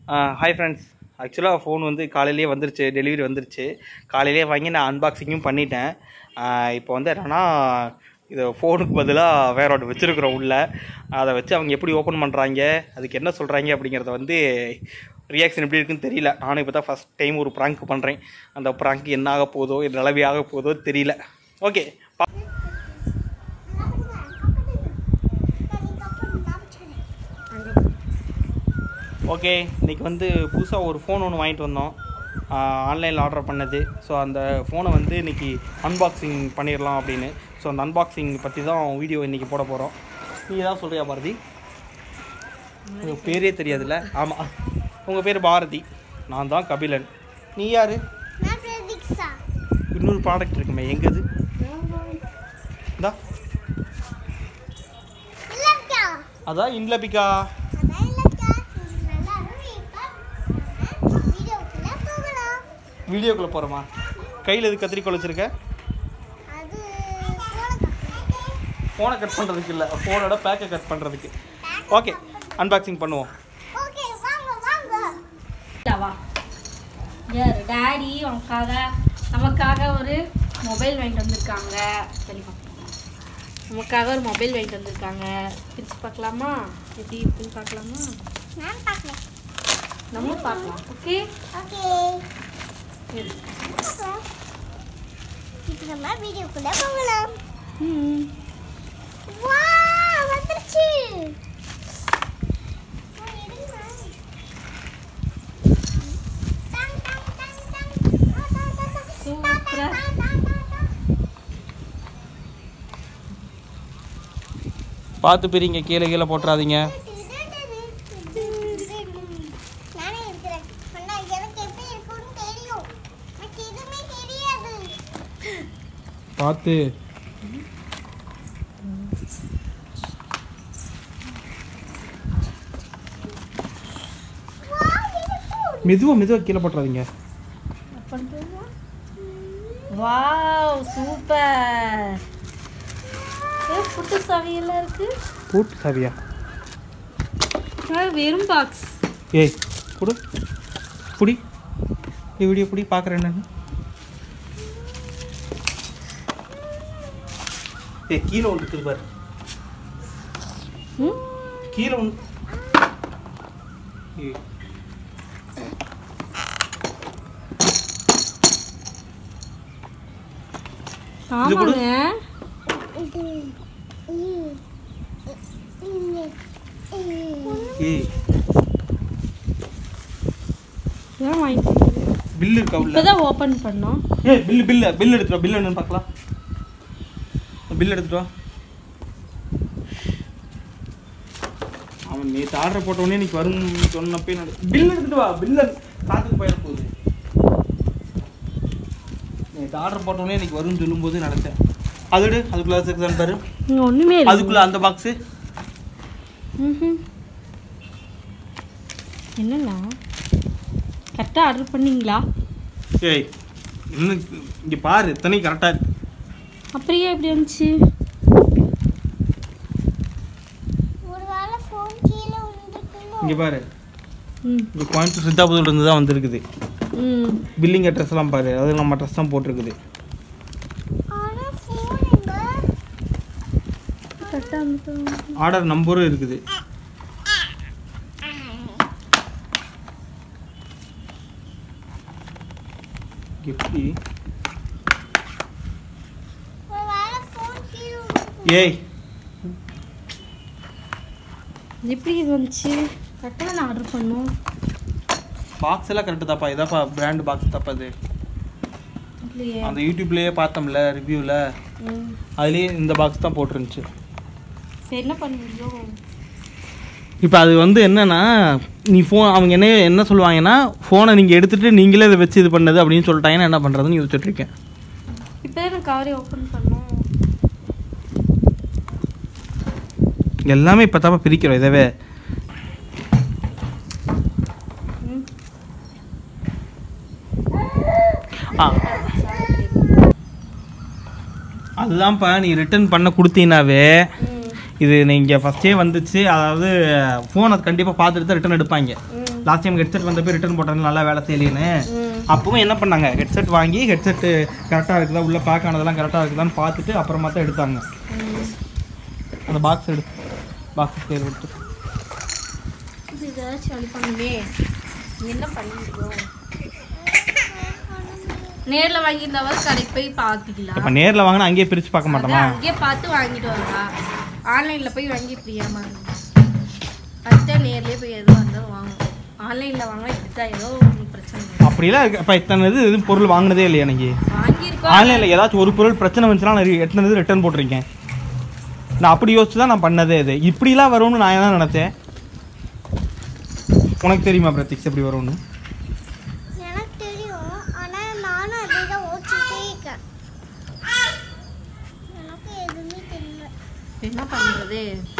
Hi friends ஆக்சுவலாக phone வந்து காலையிலேயே வந்துருச்சு டெலிவரி வந்துருச்சு காலையிலேயே வாங்கி நான் அன்பாக்சிங்கும் பண்ணிட்டேன் இப்போ வந்து என்னென்னா இது ஃபோனுக்கு பதிலாக வேற ஒன்று வச்சுருக்குறோம் உள்ள அதை வச்சு அவங்க எப்படி ஓப்பன் பண்ணுறாங்க அதுக்கு என்ன சொல்கிறாங்க அப்படிங்கிறத வந்து ரியாக்ஷன் எப்படி இருக்குன்னு தெரியல நானும் இப்போ தான் ஃபஸ்ட் டைம் ஒரு ப்ராங்க் பண்ணுறேன் அந்த ப்ராங்க் என்ன ஆக போதோ என்ன நிலவி ஆக போதோ தெரியல ஓகே ஓகே இன்றைக்கி வந்து புதுசாக ஒரு ஃபோன் ஒன்று வாங்கிட்டு வந்தோம் ஆன்லைனில் ஆர்டர் பண்ணது ஸோ அந்த ஃபோனை வந்து இன்றைக்கி அன்பாக்சிங் பண்ணிடலாம் அப்படின்னு ஸோ அந்த அன்பாக்சிங் பற்றி தான் வீடியோ இன்றைக்கி போட போகிறோம் நீ ஏதாவது சொல்கிறியா பாரதி உங்கள் பேரே தெரியாதுல்ல ஆமாம் உங்கள் பேர் பாரதி நான் தான் கபிலன் நீ யார் இன்னொரு ப்ராடக்ட் இருக்குமே எங்கது இந்தா அதான் இன்லபிகா வீடியோக்குள்ளே போகிறோமா கையில் எது கத்திரிக்கோள் வச்சுருக்க ஃபோனை கட் பண்ணுறதுக்கு இல்லை ஃபோனோட பேக்கை கட் பண்ணுறதுக்கு ஓகே அன்பாக்சிங் பண்ணுவோம் வா யார் டாடி உனக்காக நமக்காக ஒரு மொபைல் வாங்கிட்டு வந்திருக்காங்க சரிப்பா நமக்காக ஒரு மொபைல் வாங்கிட்டு வந்திருக்காங்க பிரிச்சு பார்க்கலாமா எப்படி இருக்குன்னு பார்க்கலாமா நம்ம பார்க்கலாம் ஓகே வீடியோக்குள்ள போகலாம் ம் வா வந்துருச்சு சூப்பரா பார்த்து பிரிங்க கீழே கீழே போட்டுறாதீங்க நானே இருக்கிறேன் அண்ணா எனக்கு எப்படி இருக்கும்னு தெரியும் எனக்கு எதுவுமே தெரியாது பார்த்து மெதுவாக மெதுவாக கீழே போட்டுறாதீங்க வாவ் சூப்பர் ஏ புட்டு சவியெல்லாம் இருக்கு பூட்டு சாவியா ஆ, வெறும் பாக்ஸ் ஏய் கொடு புடி இந்த வீடியோ புடி பார்க்குறேன் நான் ஏய் கீழே ஒன்று இருக்குது பாரு ம் கீழே ஒன்று ஏய் இது கொடு. ஆமாங்க ஏய் ஏன் வாங்கிட்டு பில்லு இருக்கா உள்ள இப்போதான் ஓப்பன் பண்ணோம் ஏய் பில்லு பில்லு பில் எடுத்துட்டு வா பில் என்னன்னு பார்க்கலாம் பில் எடுத்துட்டு வா அவன் நேற்று ஆர்டர் போட்டவொடனே இன்னைக்கு வரும் சொன்னப்பே நான் பில் எடுத்துட்டு வா பில்ல காத்துக்கு போயிட போகுது நேற்று ஆர்டர் போட்டவொடனே இன்னைக்கு வரும்னு சொல்லும்போது நினச்சேன் அது எடு அதுக்குள்ள செக்ஷன் பாரு இங்கே ஒன்றுமே இல்லை அதுக்குள்ள அந்த பாக்ஸு ம்ஹும். என்னண்ணா கரெக்டாக ஆர்டர் பண்ணீங்களா ஏய் இன்னும் இங்கே பாரு இத்தனை கரெக்டாக இருக்கு அப்படியே எப்படி வந்துச்சு ஒருவேளை ஃபோன் கீழே விழுந்துருக்குமோ இங்கே பாரு ம் இங்கே கோயம்புத்தூர் சித்தாபுதூர்ல இருந்து தான் வந்திருக்குது ம் பில்லிங் அட்ரஸ்லாம் பாரு அது நம்ம அட்ரஸ் தான் போட்டிருக்குது ஆனா ஃபோன் எங்க கரெக்டாக வந்து ஆர்டர் நம்பரும் இருக்குது எப்படி ஒருவேளை ஃபோன் கீழே விழுந்துருக்குமோ ஏய் எப்படி இது வந்துச்சு கரெக்டாக நான் ஆர்டர் பண்ணோம் பாக்ஸ் எல்லாம் கரெக்டு தாப்பா இதாப்பா பிராண்ட் பாக்ஸ் தாப்பா இது இல்லையே அந்த யூடியூப்லேயே பார்த்தோம்ல ரிவ்யூவில் ம் அதுலேயே இந்த பாக்ஸ் தான் போட்டிருந்துச்சு சரி என்ன பண்ணுவீங்களோ இப்போ அது வந்து என்னன்னா நீ ஃபோன் அவங்க என்ன என்ன சொல்லுவாங்கன்னா ஃபோனை நீங்கள் எடுத்துகிட்டு நீங்களே இதை வச்சு இது பண்ணது அப்படின்னு சொல்லிட்டாங்கன்னா என்ன பண்ணுறதுன்னு யோசிச்சுட்டு இருக்கேன் இப்போ தான் கவரே ஓப்பன் பண்ணோம் எல்லாமே இப்போ தாப்பா பிரிக்கிறோம் இதவே ம் ஆ அதுதான்ப்பா நீ ரிட்டர்ன் பண்ண கொடுத்தீங்கனாவே ம் இது நீங்கள் ஃபஸ்ட்டே வந்துச்சு அதாவது ஃபோன் அது கண்டிப்பாக பார்த்துட்டு தான் ரிட்டர்ன் எடுப்பாங்க ம் லாஸ்ட் டைம் ஹெட்செட் வந்தப்போ ரிட்டர்ன் போட்டது நல்லா வேலை செய்யலைன்னு ம் அப்பவும் என்ன பண்ணாங்க ஹெட்செட் வாங்கி ஹெட்செட்டு கரெக்டாக இருக்குதா உள்ள பேக் ஆனதெல்லாம் கரெக்டாக இருக்குதான்னு பார்த்துட்டு அப்புறமா தான் எடுத்தாங்க ம். அந்த பாக்ஸ் எடு பாக்ஸ் கையில் விட்டு இது ஏதாச்சும் வழி பண்ணுமே என்ன பண்ணிருக்கோம் நேர்ல வாங்கியிருந்தாவது கடைக்கு போய் பார்த்துக்கலாம் இப்போ நேரில் வாங்கினா அங்கேயே பிரித்து பார்க்க மாட்டோமா அதான் அங்கேயே பார்த்து வாங்கிட்டு வரலாம் ஆன்லைன்ல போய் வாங்கி பிரியாம அதுதான் நேர்லயே போய் எதுவும் இருந்தாலும் வாங்கணும் ஆன்லைன்ல வாங்கினா இப்படிதான் ஏதோ ஒரு பிரச்சனை வரும். அப்படிலாம் இருக்கு இப்போ இத்தனை இது இது பொருள் வாங்கினதே இல்லையா எனக்கு வாங்கியிருக்கோம் ஆன்லைனில் ஏதாச்சும் ஒரு பொருள் பிரச்சனை வந்துச்சுன்னா நான் எத்தனை இது ரிட்டர்ன் போட்டிருக்கேன் நான் அப்படி யோசிச்சு தான் நான் பண்ணதே இது இப்படிலாம் வரும்னு நான் என்ன நினச்சேன் உனக்கு தெரியுமா பிரத்திக்ஸ் எப்படி வரும்னு எனக்கு தெரியும் ஆனா நானும் அதே தான் ஓடிச்சுட்டே இருக்கேன் எனக்கு எதுவுமே தெரியல என்ன பண்றது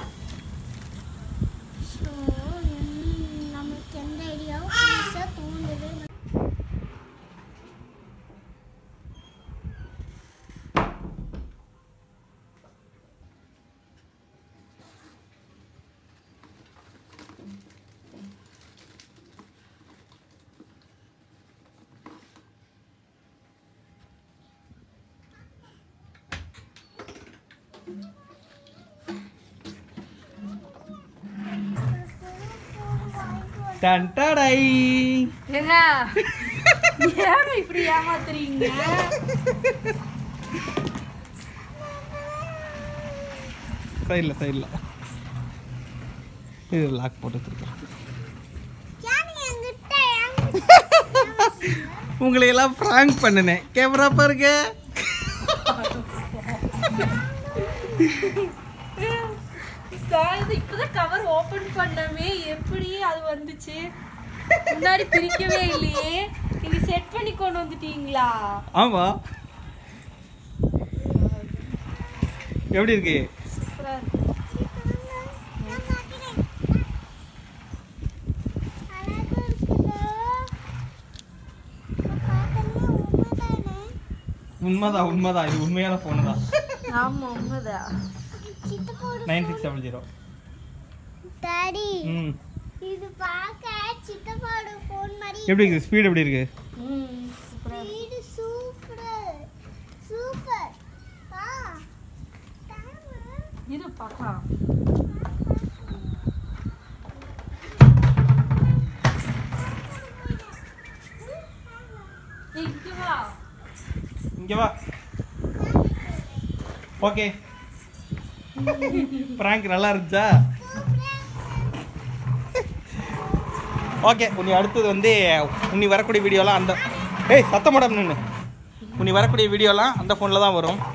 ஸோ நமக்கு எந்த ஐடியாவும் புதுசாக தோணுது டன் டடை. என்ன ஏன் இப்படி ஏமாத்துறீங்க சைடில் சைடில் இது லாக் போட்டு வச்சிருக்கேன் யாரு என்கிட்ட என்கிட்ட உங்களை எல்லாம் ப்ராங்க் பண்ணினேன் கேமரா பாருங்க சார், இப்பதான் கவர் ஓபன் பண்ணவே எப்படி அது வந்துச்சு முன்னாடி பிரிக்கவே இல்லையே நீங்க செட் பண்ணி கொண்டு வந்துட்டீங்களா ஆமாம் எப்படி இருக்கு சூப்பரா இருக்கு நான் காட்டுறேன். அழகா இருக்குதா? இப்ப பார்த்தோம்னா உண்மைதானே? உண்மைதான் உண்மைதான் இது உண்மையான ஃபோனு தான் ஆமா உண்மைதான் சித்தப்போட nine six double zero daddy ம் இது பார்க்க சித்தப்பாவோட ஃபோன் மாதிரி எப்படி இருக்கு ஸ்பீடு எப்படி இருக்கு ம் சூப்பரா இருக்கு வீடு சூப்பர் சூப்பர் ஆ டைம் இரு பார்க்கலாம் ஏய், இங்க வா இங்கே வா ஓகே ப்ராங்க் நல்லா இருந்துச்சா ஓகே உன்னை அடுத்தது வந்து உன்னி வரக்கூடிய வீடியோலாம் அந்த ஏய் சத்தம் மேடம் நின்று உன்னி வரக்கூடிய வீடியோலாம் அந்த ஃபோனில் தான் வரும்